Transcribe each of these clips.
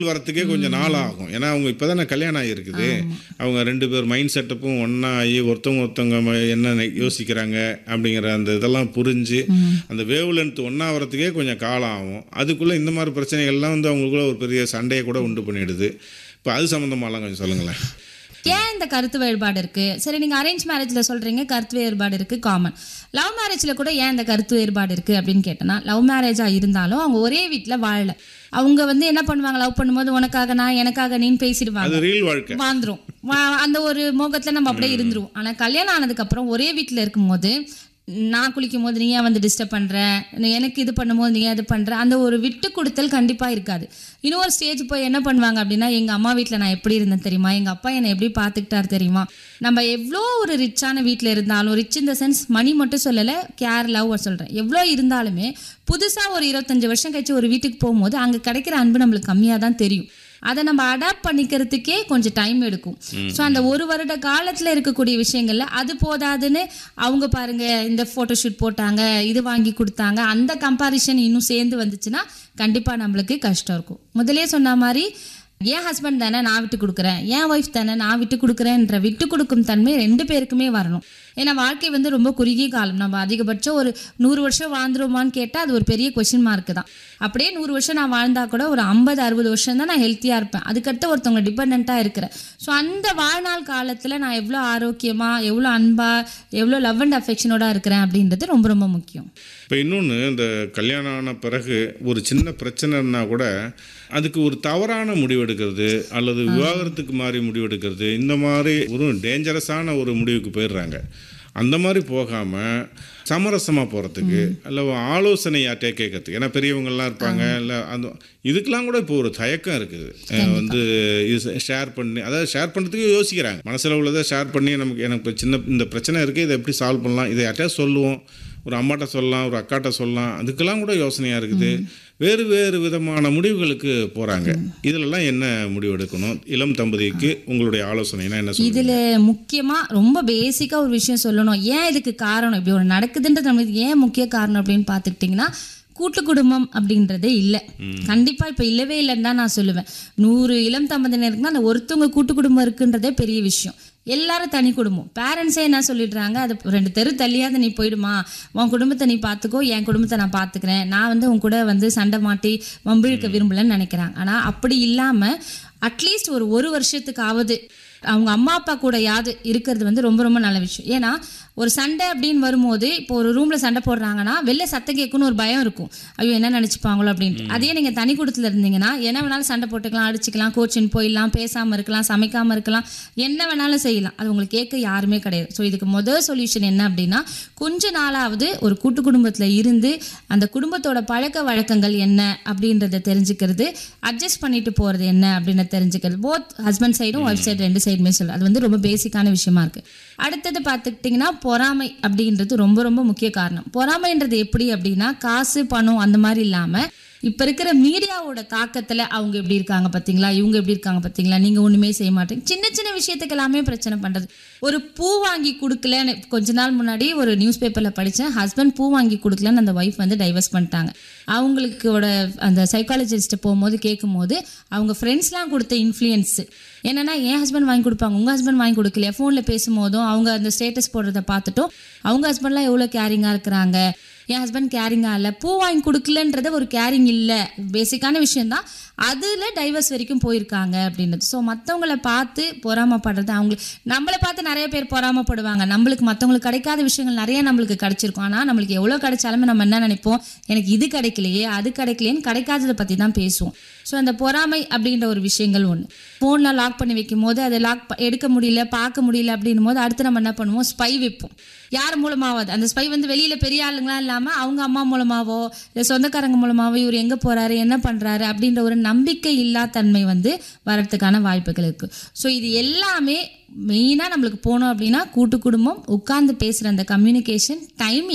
வரத்துக்கே கொஞ்சம் நாள் ஆகும் ஏன்னா அவங்க இப்போ தானே கல்யாணம் ஆகிருக்குது அவங்க ரெண்டு பேர் மைண்ட் செட்டப்பும் ஒன்றா ஆகி ஒருத்தவங்க ஒருத்தவங்க ம- என்ன நெ- யோசிக்கிறாங்க அப்படிங்கிற அந்த இதெல்லாம் புரிஞ்சு அந்த வேவ் லென்த் ஒன்றா வரத்துக்கே கொஞ்சம் காலம் ஆகும் அதுக்குள்ளே இந்த மாதிரி பிரச்சனைகள்லாம் வந்து அவங்களுக்குள்ள ஒரு பெரிய சண்டையை கூட உண்டு பண்ணிடுது இப்போ அது சம்மந்தமாலாம் கொஞ்சம் சொல்லுங்களேன் ஏன் இந்த கருத்து வேறுபாடு இருக்கு சரி நீங்க அரேஞ்ச் மேரேஜ்ல சொல்றீங்க கருத்து வேறுபாடு இருக்கு காமன் லவ் மேரேஜ்ல கூட ஏன் இந்த கருத்து வேறுபாடு இருக்கு அப்படின்னு கேட்டனா லவ் மேரேஜா இருந்தாலும் அவங்க ஒரே வீட்ல வாழல அவங்க வந்து என்ன பண்ணுவாங்க லவ் பண்ணும்போது உனக்காக நான் எனக்காக நீன்னு பேசிடுவாங்க அது ரீல் வாழ்க்கை வாழ்ந்துரும் வா- அந்த ஒரு மோகத்துல நம்ம அப்படியே இருந்துருவோம் ஆனா கல்யாணம் ஆனதுக்கு அப்புறம் ஒரே வீட்ல இருக்கும்போது நான் குளிக்கும் போது நீ ஏன் வந்து டிஸ்டர்ப் பண்ற நீ எனக்கு இது பண்ணும்போது நீ அது பண்ற அந்த ஒரு விட்டு கொடுத்தல் கண்டிப்பா இருக்காது இன்னொரு ஸ்டேஜ் போய் என்ன பண்ணுவாங்க அப்படின்னா எங்க அம்மா வீட்ல நான் எப்படி இருந்தேன் தெரியுமா எங்க அப்பா என்னை எப்படி பாத்துக்கிட்டாரு தெரியுமா நம்ம எவ்வளோ ஒரு ரிச்சான வீட்ல இருந்தாலும் ரிச் இந்த சென்ஸ் மணி மட்டும் சொல்லல கேர் லவ் சொல்றேன் எவ்வளோ இருந்தாலுமே புதுசா ஒரு இருபத்தஞ்சு வருஷம் கழிச்சு ஒரு வீட்டுக்கு போகும்போது அங்க கிடைக்கிற அன்பு நம்மளுக்கு கம்மியா தான் தெரியும் அதை நம்ம அடாப்ட் பண்ணிக்கிறதுக்கே கொஞ்சம் டைம் எடுக்கும் ஸோ அந்த ஒரு வருட காலத்தில் இருக்கக்கூடிய விஷயங்கள்ல அது போதாதுன்னு அவங்க பாருங்க இந்த ஃபோட்டோஷூட் போட்டாங்க இது வாங்கி கொடுத்தாங்க அந்த கம்பாரிஷன் இன்னும் சேர்ந்து வந்துச்சுன்னா கண்டிப்பாக நம்மளுக்கு கஷ்டம் இருக்கும் முதலே சொன்ன மாதிரி என் ஹஸ்பண்ட் தானே நான் விட்டு கொடுக்குறேன் என் ஒய்ஃப் தானே நான் விட்டு கொடுக்குறேன்ற விட்டு கொடுக்கும் தன்மை ரெண்டு பேருக்குமே வரணும் ஏன்னா வாழ்க்கை வந்து ரொம்ப குறுகிய காலம் நம்ம அதிகபட்சம் ஒரு நூறு வருஷம் வாழ்ந்துருமான்னு கேட்டால் அது ஒரு பெரிய கொஷின் மார்க் தான் அப்படியே நூறு வருஷம் நான் வாழ்ந்தா கூட ஒரு ஐம்பது அறுபது வருஷம் தான் நான் ஹெல்த்தியாக இருப்பேன் அதுக்கடுத்து ஒருத்தவங்க டிபெண்ட்டாக இருக்கிறேன் ஸோ அந்த வாழ்நாள் காலத்தில் நான் எவ்வளோ ஆரோக்கியமாக எவ்வளோ அன்பாக எவ்வளோ லவ் அண்ட் அஃபெக்ஷனோட இருக்கிறேன் அப்படின்றது ரொம்ப ரொம்ப முக்கியம் இப்போ இன்னொன்று இந்த கல்யாணம் ஆன பிறகு ஒரு சின்ன பிரச்சனைன்னா கூட அதுக்கு ஒரு தவறான முடிவெடுக்கிறது அல்லது விவாகரத்துக்கு மாதிரி முடிவெடுக்கிறது இந்த மாதிரி ஒரு டேஞ்சரஸான ஒரு முடிவுக்கு போயிடுறாங்க அந்த மாதிரி போகாமல் சமரசமாக போகிறதுக்கு அல்ல ஆலோசனை யார்ட்டே கேட்கறதுக்கு ஏன்னா பெரியவங்கள்லாம் இருப்பாங்க இல்லை அந்த இதுக்கெல்லாம் கூட இப்போ ஒரு தயக்கம் இருக்குது அஹ் வந்து இது ஷேர் பண்ணி அதாவது ஷேர் பண்ணுறதுக்கு யோசிக்கிறாங்க மனசில் உள்ளதை ஷேர் பண்ணி நமக்கு எனக்கு இப்ப சின்ன இந்த பிரச்சனை இருக்குது இதை எப்படி சால்வ் பண்ணலாம் இதை யார்ட்டா சொல்லுவோம் ஒரு அம்மாட்ட சொல்லலாம் ஒரு அக்காட்ட சொல்லலாம் அதுக்கெல்லாம் கூட யோசனையாக இருக்குது வேறு வேறு விதமான முடிவுகளுக்கு போகிறாங்க இதிலெல்லாம் என்ன முடிவு எடுக்கணும் இளம் தம்பதிக்கு உங்களுடைய ஆலோசனைனா என்ன சொல்லுங்க இதுல முக்கியமா ரொம்ப பேசிக்கா ஒரு விஷயம் சொல்லணும் ஏன் இதுக்கு காரணம் இப்படி ஒரு நடக்குதுன்றது நம்மளுக்கு ஏன் முக்கிய காரணம் அப்படின்னு பார்த்துக்கிட்டிங்கன்னா கூட்டு குடும்பம் அப்படின்றதே இல்லை கண்டிப்பா இப்ப இல்லவே இல்லைன்னு தான் நான் சொல்லுவேன் நூறு இளம் தம்பதியினருக்குன்னா அந்த ஒருத்தவங்க கூட்டு குடும்பம் இருக்குன்றதே பெரிய விஷயம் எல்லாரும் தனி குடும்பம் பேரண்ட்ஸே என்ன சொல்லிடுறாங்க அது ரெண்டு தெரு தள்ளியாவது நீ போயிடுமா உன் குடும்பத்தை நீ பார்த்துக்கோ என் குடும்பத்தை நான் பார்த்துக்கிறேன் நான் வந்து உன் கூட வந்து சண்டை மாட்டி வம்பிழுக்க விரும்பலன்னு நினைக்கிறாங்க ஆனா அப்படி இல்லாம அட்லீஸ்ட் ஒரு ஒரு வருஷத்துக்காவது அவங்க அம்மா அப்பா கூட யாது இருக்கிறது வந்து ரொம்ப ரொம்ப நல்ல விஷயம் ஏன்னா ஒரு சண்டை அப்படின்னு வரும்போது இப்போ ஒரு ரூம்ல சண்டை போடுறாங்கன்னா வெளில சத்தம் கேட்கணும்னு ஒரு பயம் இருக்கும் ஐயோ என்ன நினைச்சுப்பாங்களோ அப்படின்ட்டு அதே நீங்க தனி குடுத்துல இருந்தீங்கன்னா என்ன வேணாலும் சண்டை போட்டுக்கலாம் அடிச்சுக்கலாம் கோச்சின் போயிடலாம் பேசாம இருக்கலாம் சமைக்காம இருக்கலாம் என்ன வேணாலும் செய்யலாம் அது உங்களுக்கு கேட்க யாருமே கிடையாது ஸோ இதுக்கு முதல் சொல்யூஷன் என்ன அப்படின்னா கொஞ்ச நாளாவது ஒரு கூட்டு குடும்பத்துல இருந்து அந்த குடும்பத்தோட பழக்க வழக்கங்கள் என்ன அப்படின்றத தெரிஞ்சுக்கிறது அட்ஜஸ்ட் பண்ணிட்டு போறது என்ன அப்படின்னு தெரிஞ்சுக்கிறது போத் ஹஸ்பண்ட் சைடும் ஒய்ஃப் சைடு ரெண்டு சைடுமே சொல்லலாம் அது வந்து ரொம்ப பேசிக்கான விஷயமா இருக்கு அடுத்தது பார்த்துக்கிட்டிங்கன்னா பொறாமை அப்படின்றது ரொம்ப ரொம்ப முக்கிய காரணம் பொறாமைன்றது எப்படி அப்படின்னா காசு பணம் அந்த மாதிரி இல்லாம இப்ப இருக்கிற மீடியாவோட தாக்கத்துல அவங்க எப்படி இருக்காங்க பாத்தீங்களா இவங்க எப்படி இருக்காங்க பாத்தீங்களா நீங்க ஒண்ணுமே செய்ய மாட்டீங்க சின்ன சின்ன விஷயத்துக்கு எல்லாமே பிரச்சனை பண்றது ஒரு பூ வாங்கி கொடுக்கலன்னு கொஞ்ச நாள் முன்னாடி ஒரு நியூஸ் பேப்பர்ல படிச்சேன் ஹஸ்பண்ட் பூ வாங்கி கொடுக்கலன்னு அந்த ஒய்ஃப் வந்து டைவர்ஸ் பண்ணிட்டாங்க அவங்களுக்கோட அந்த சைக்காலஜிஸ்ட் போகும்போது கேட்கும்போது அவங்க ஃப்ரெண்ட்ஸ்லாம் கொடுத்த இன்ஃப்ளூயன்ஸ் என்னன்னா என் ஹஸ்பண்ட் வாங்கி கொடுப்பாங்க உங்க ஹஸ்பண்ட் வாங்கி கொடுக்கலையா ஃபோனில் பேசும்போதும் அவங்க அந்த ஸ்டேட்டஸ் போடுறத பார்த்துட்டும் அவங்க ஹஸ்பண்ட்லாம் எவ்வளோ கேரிங்காக இருக்கிறாங்க என் ஹஸ்பண்ட் கேரிங்காக இல்லை பூ வாங்கி கொடுக்கலன்றது ஒரு கேரிங் இல்லை பேசிக்கான விஷயம்தான் அதில் டைவர்ஸ் வரைக்கும் போயிருக்காங்க அப்படின்றது ஸோ மற்றவங்கள பார்த்து பொறாமப்படுறது அவங்களுக்கு நம்மளை பார்த்து நிறைய பேர் பொறாமப்படுவாங்க நம்மளுக்கு மற்றவங்களுக்கு கிடைக்காத விஷயங்கள் நிறைய நம்மளுக்கு கிடைச்சிருக்கும் ஆனால் நம்மளுக்கு எவ்வளோ கிடைச்சாலுமே நம்ம என்ன நினைப்போம் எனக்கு இது கிடைக்கலையே அது கிடைக்கலையேன்னு கிடைக்காததை பற்றி தான் பேசுவோம் ஸோ அந்த பொறாமை அப்படின்ற ஒரு விஷயங்கள் ஒன்று ஃபோனில் லாக் பண்ணி வைக்கும் போது அதை லாக் எடுக்க முடியல பார்க்க முடியல அப்படின்னும் போது அடுத்து நம்ம என்ன பண்ணுவோம் ஸ்பை வைப்போம் யார் மூலமாவது அந்த ஸ்பை வந்து வெளியில பெரிய ஆளுங்களா இல்லாம அவங்க அம்மா மூலமாவோ இல்லை சொந்தக்காரங்க மூலமாவோ இவர் எங்க போறாரு என்ன பண்றாரு அப்படின்ற ஒரு நம்பிக்கை இல்லா தன்மை வந்து வரதுக்கான வாய்ப்புகள் இருக்கு ஸோ இது எல்லாமே மெயினாக நம்மளுக்கு போனோம் அப்படின்னா கூட்டு குடும்பம் உட்கார்ந்து பேசுகிற அந்த கம்யூனிகேஷன் டைமிங்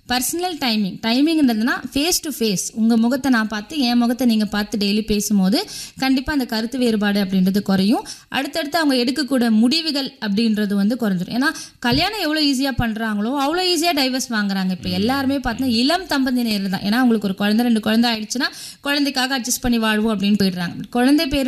பர்சனல் டைமிங் டைமிங்ன்றதுனா ஃபேஸ் டு ஃபேஸ் உங்கள் முகத்தை நான் பார்த்து என் முகத்தை நீங்கள் பார்த்து டெய்லி பேசும்போது கண்டிப்பாக அந்த கருத்து வேறுபாடு அப்படின்றது குறையும் அடுத்தடுத்து அவங்க எடுக்கக்கூடிய முடிவுகள் அப்படின்றது வந்து குறைஞ்சிரும் ஏன்னா கல்யாணம் எவ்வளோ ஈஸியாக பண்ணுறாங்களோ அவ்வளோ ஈஸியாக டைவர்ஸ் வாங்குறாங்க இப்போ எல்லாருமே பார்த்தீங்கன்னா இளம் தம்பதியினர் தான் ஏன்னா அவங்களுக்கு ஒரு குழந்தை ரெண்டு குழந்தை ஆயிடுச்சுன்னா குழந்தைக்காக அட்ஜஸ்ட் பண்ணி வாழ்வோம் அப்படின்னு போயிடுறாங்க குழந்தை பேர்